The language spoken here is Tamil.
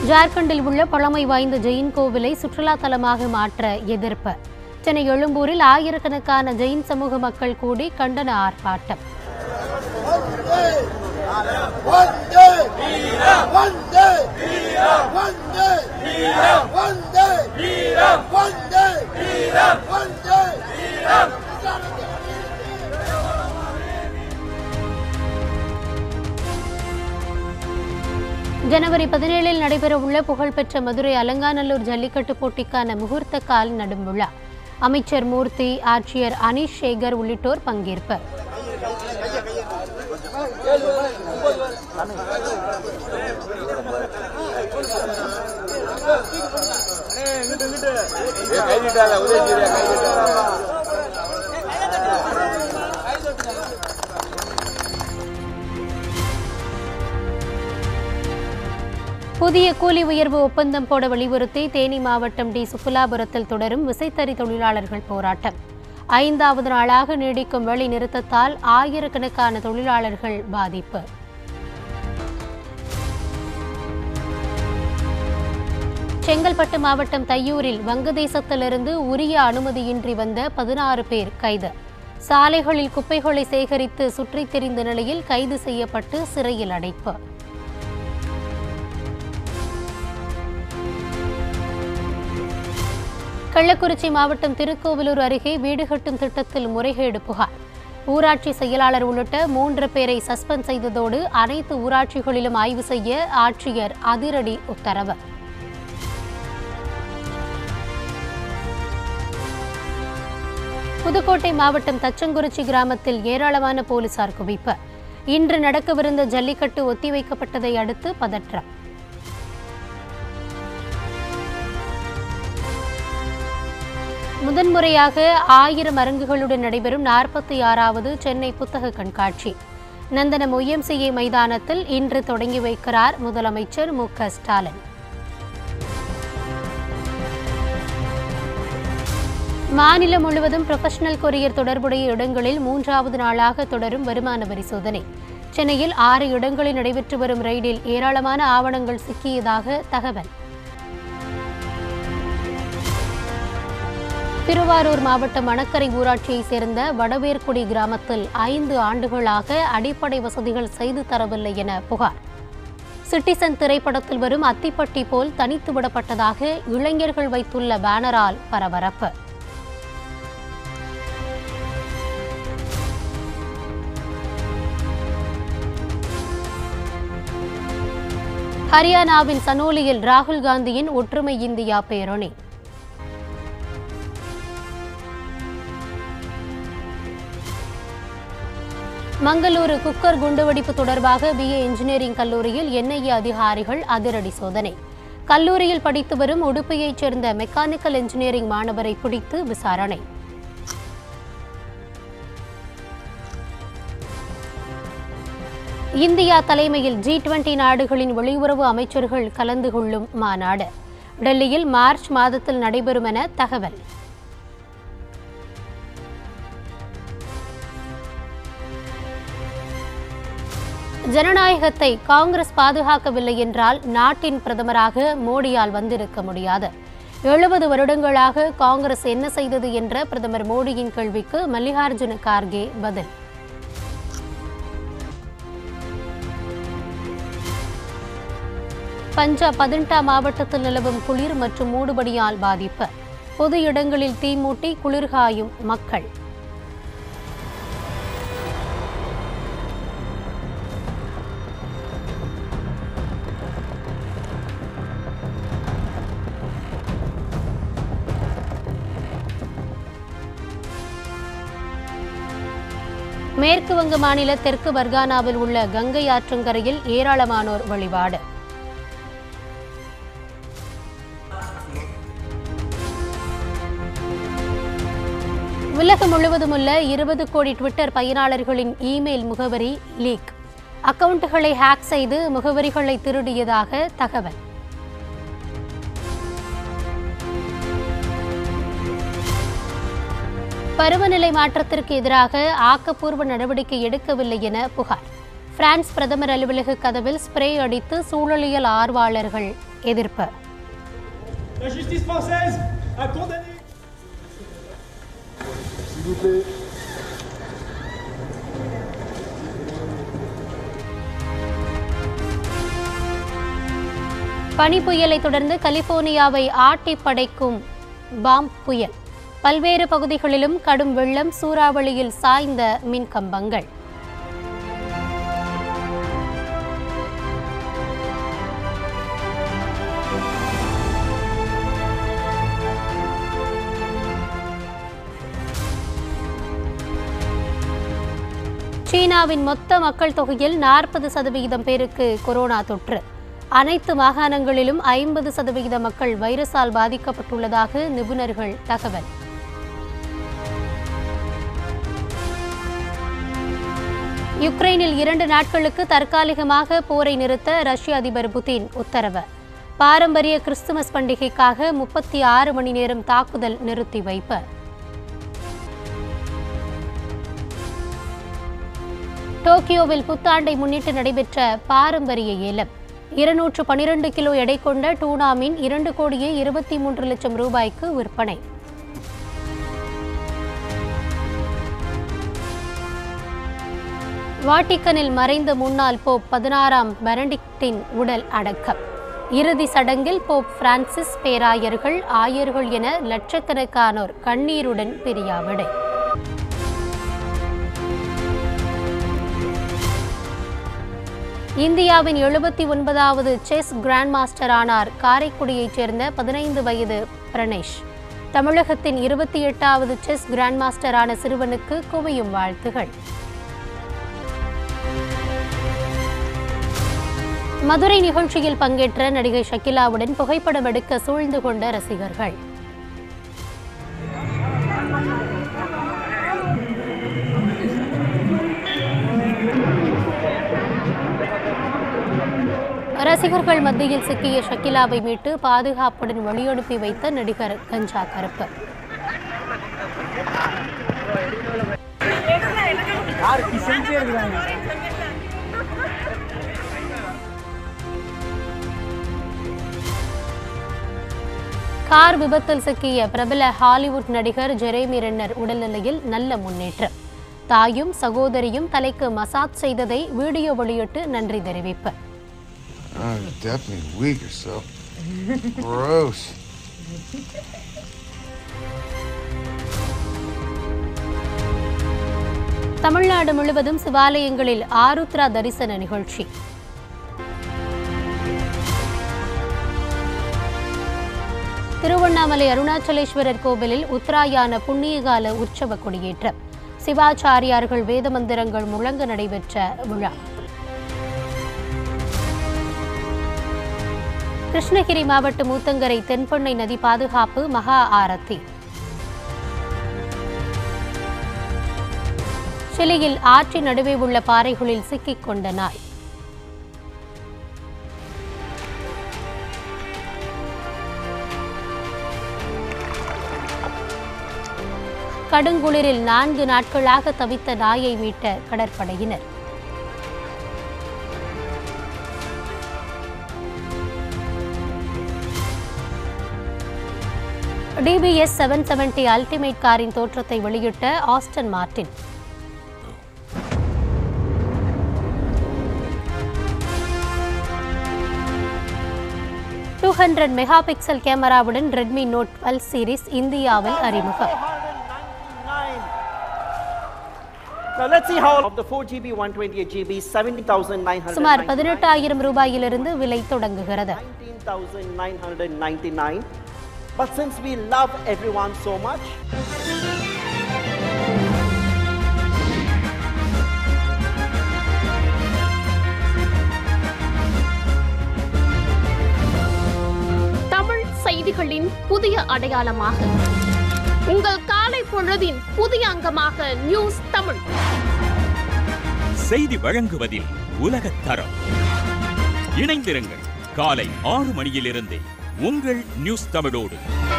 ஜார்க்கண்டில் உள்ள பழமை வாய்ந்த ஜெயின் கோவிலை சுற்றுலா தலமாக மாற்ற எதிர்ப்பு சென்னை எழும்பூரில் ஆயிரக்கணக்கான ஜெயின் சமூக மக்கள் கூடி கண்டன ஆர்ப்பாட்டம் வந்தே வந்தே வந்தே வந்தே வந்தே வந்தே ஜனவரி பதினேழில் நடைபெறவுள்ள புகழ்பெற்ற மதுரை அலங்காநல்லூர் ஜல்லிக்கட்டு போட்டிக்கான முகூர்த்த கால் நடும் விழா அமைச்சர் மூர்த்தி ஆட்சியர் அனீஷ் சேகர் உள்ளிட்டோர் பங்கேற்பு கைதிட்டாத உதயசூரியா கைதிட்டாத புதிய கூலி உயர்வு ஒப்பந்தம் போட வலியுறுத்தி தேனி மாவட்டம் டி சுப்புலாபுரத்தில் தொடரும் விசைத்தறி தொழிலாளர்கள் போராட்டம் ஐந்தாவது நாளாக நீடிக்கும் வேலை நிறுத்தத்தால் ஆயிரக்கணக்கான தொழிலாளர்கள் பாதிப்பு செங்கல்பட்டு மாவட்டம் தையூரில் வங்கதேசத்திலிருந்து உரிய அனுமதியின்றி வந்த பதினாறு பேர் கைது சாலைகளில் குப்பைகளை சேகரித்து சுற்றித் திரிந்த நிலையில் கைது செய்யப்பட்டு சிறையில் அடைப்பு கள்ளக்குறிச்சி மாவட்டம் திருக்கோவிலூர் அருகே வீடு கட்டும் திட்டத்தில் முறைகேடு புகார் ஊராட்சி செயலாளர் உள்ளிட்ட மூன்று பேரை சஸ்பெண்ட் செய்ததோடு அனைத்து ஊராட்சிகளிலும் ஆய்வு செய்ய ஆட்சியர் அதிரடி உத்தரவு புதுக்கோட்டை மாவட்டம் தச்சங்குறிச்சி கிராமத்தில் ஏராளமான போலீசார் குவிப்பு இன்று நடக்கவிருந்த ஜல்லிக்கட்டு ஒத்திவைக்கப்பட்டதை அடுத்து பதற்றம் முதன்முறையாக ஆயிரம் அரங்குகளுடன் நடைபெறும் நாற்பத்தி ஆறாவது சென்னை புத்தக கண்காட்சி நந்தனம் ஒய்எம்சிஏ மைதானத்தில் இன்று தொடங்கி வைக்கிறார் முதலமைச்சர் மு க ஸ்டாலின் மாநிலம் முழுவதும் ப்ரொஃபஷனல் கொரியர் தொடர்புடைய இடங்களில் மூன்றாவது நாளாக தொடரும் வருமான வரி சோதனை சென்னையில் ஆறு இடங்களில் நடைபெற்று வரும் ரெய்டில் ஏராளமான ஆவணங்கள் சிக்கியதாக தகவல் திருவாரூர் மாவட்டம் மணக்கரை ஊராட்சியைச் சேர்ந்த வடவேர்குடி கிராமத்தில் ஐந்து ஆண்டுகளாக அடிப்படை வசதிகள் செய்து தரவில்லை என புகார் சிட்டிசன் திரைப்படத்தில் வரும் அத்திப்பட்டி போல் தனித்து விடப்பட்டதாக இளைஞர்கள் வைத்துள்ள பேனரால் பரபரப்பு ஹரியானாவின் சனோலியில் ராகுல் காந்தியின் ஒற்றுமை இந்தியா பேரணி மங்களூரு குக்கர் குண்டுவெடிப்பு தொடர்பாக பிஏ இன்ஜினியரிங் கல்லூரியில் என்ஐஏ அதிகாரிகள் அதிரடி சோதனை கல்லூரியில் படித்து வரும் உடுப்பையைச் சேர்ந்த மெக்கானிக்கல் இன்ஜினியரிங் மாணவரை பிடித்து விசாரணை இந்தியா தலைமையில் ஜி டுவெண்டி நாடுகளின் வெளியுறவு அமைச்சர்கள் கலந்து கொள்ளும் மாநாடு டெல்லியில் மார்ச் மாதத்தில் நடைபெறும் என தகவல் ஜனநாயகத்தை காங்கிரஸ் பாதுகாக்கவில்லை என்றால் நாட்டின் பிரதமராக மோடியால் வந்திருக்க முடியாது எழுபது வருடங்களாக காங்கிரஸ் என்ன செய்தது என்ற பிரதமர் மோடியின் கேள்விக்கு மல்லிகார்ஜுன கார்கே பதில் பஞ்சாப் பதினெட்டா மாவட்டத்தில் நிலவும் குளிர் மற்றும் மூடுபடியால் பாதிப்பு பொது இடங்களில் தீ மூட்டி குளிர்காயும் மக்கள் மேற்கு வங்க மாநில தெற்கு பர்கானாவில் உள்ள கங்கை ஆற்றங்கரையில் ஏராளமானோர் வழிபாடு உலகம் முழுவதும் உள்ள இருபது கோடி ட்விட்டர் பயனாளர்களின் இமெயில் முகவரி லீக் அக்கவுண்டுகளை ஹேக் செய்து முகவரிகளை திருடியதாக தகவல் பருவநிலை மாற்றத்திற்கு எதிராக ஆக்கப்பூர்வ நடவடிக்கை எடுக்கவில்லை என புகார் பிரான்ஸ் பிரதமர் அலுவலக கதவில் ஸ்ப்ரே அடித்து சூழலியல் ஆர்வலர்கள் எதிர்ப்பு La justice française a condamné. S'il vous plaît. பனி புயலை தொடர்ந்து கலிபோர்னியாவை ஆட்டி படைக்கும் பாம் புயல் பல்வேறு பகுதிகளிலும் கடும் வெள்ளம் சூறாவளியில் சாய்ந்த மின் கம்பங்கள் சீனாவின் மொத்த மக்கள் தொகையில் நாற்பது சதவிகிதம் பேருக்கு கொரோனா தொற்று அனைத்து மாகாணங்களிலும் ஐம்பது சதவிகித மக்கள் வைரஸால் பாதிக்கப்பட்டுள்ளதாக நிபுணர்கள் தகவல் யுக்ரைனில் இரண்டு நாட்களுக்கு தற்காலிகமாக போரை நிறுத்த ரஷ்ய அதிபர் புதின் உத்தரவு பாரம்பரிய கிறிஸ்துமஸ் பண்டிகைக்காக முப்பத்தி ஆறு மணி நேரம் தாக்குதல் நிறுத்தி வைப்பு டோக்கியோவில் புத்தாண்டை முன்னிட்டு நடைபெற்ற பாரம்பரிய ஏலம் இருநூற்று பனிரெண்டு கிலோ எடை கொண்ட டூனா மீன் இரண்டு கோடியே இருபத்தி மூன்று லட்சம் ரூபாய்க்கு விற்பனை வாட்டிக்கனில் மறைந்த முன்னாள் போப் பதினாறாம் பெனடிக்டின் உடல் அடக்கம் இறுதி சடங்கில் போப் பிரான்சிஸ் பேராயர்கள் ஆயர்கள் என லட்சக்கணக்கானோர் கண்ணீருடன் பிரியாவிடை இந்தியாவின் எழுபத்தி ஒன்பதாவது செஸ் கிராண்ட் மாஸ்டர் ஆனார் காரைக்குடியைச் சேர்ந்த பதினைந்து வயது பிரணேஷ் தமிழகத்தின் இருபத்தி எட்டாவது செஸ் கிராண்ட் மாஸ்டரான சிறுவனுக்கு குவியும் வாழ்த்துகள் மதுரை நிகழ்ச்சியில் பங்கேற்ற நடிகை ஷக்கிலாவுடன் புகைப்படம் எடுக்க சூழ்ந்து கொண்ட ரசிகர்கள் ரசிகர்கள் மத்தியில் சிக்கிய ஷக்கிலாவை மீட்டு பாதுகாப்புடன் வழியனுப்பி வைத்த நடிகர் கஞ்சா கருப்பு கார் விபத்தில் சிக்கிய பிரபல ஹாலிவுட் நடிகர் ஜெரேமி ரென்னர் உடல்நிலையில் நல்ல முன்னேற்றம் தாயும் சகோதரியும் தலைக்கு மசாஜ் செய்ததை வீடியோ வெளியிட்டு நன்றி தெரிவிப்பு Oh, you're definitely weak or so. Gross. Tamil Nadu முழுவதும் சிவாலயங்களில் ஆருத்ரா தரிசன நிகழ்ச்சி திருவண்ணாமலை அருணாச்சலேஸ்வரர் கோவிலில் உத்தராயண புண்ணியகால உற்சவ கொடியேற்றம் சிவாச்சாரியார்கள் வேத மந்திரங்கள் முழங்க நடைபெற்ற விழா கிருஷ்ணகிரி மாவட்டம் ஊத்தங்கரை தென்பெண்ணை நதி பாதுகாப்பு மகா ஆரத்தி சிலியில் ஆற்றின் நடுவே உள்ள பாறைகளில் சிக்கிக் கொண்ட நாய் கடுங்குளிரில் நான்கு நாட்களாக தவித்த நாயை மீட்ட கடற்படையினர் டிபிஎஸ் செவன் செவன்டி அல்டிமேட் காரின் தோற்றத்தை வெளியிட்ட Aston Martin two hundred mega pixel கேமராவுடன் ரெட்மி நோட் டுவெல் சீரிஸ் இந்தியாவில் அறிமுகம் 409. Now let's see how of the 4GB, 128GB, 70,999. சுமார் பதினெட்டாயிரம் ரூபாயிலிருந்து விலை தொடங்குகிறது 19,999. But since we love everyone so much, Tamil செய்திகளின் புதிய அடையாளமாக உங்கள் காலை பொழுதின் புதிய அங்கமாக நியூஸ் தமிழ் செய்தி வழங்குவதில் உலகத் தரம் இணைந்திருங்கள் காலை ஆறு மணியிலிருந்தே உங்கள் நியூஸ் தமிழோடு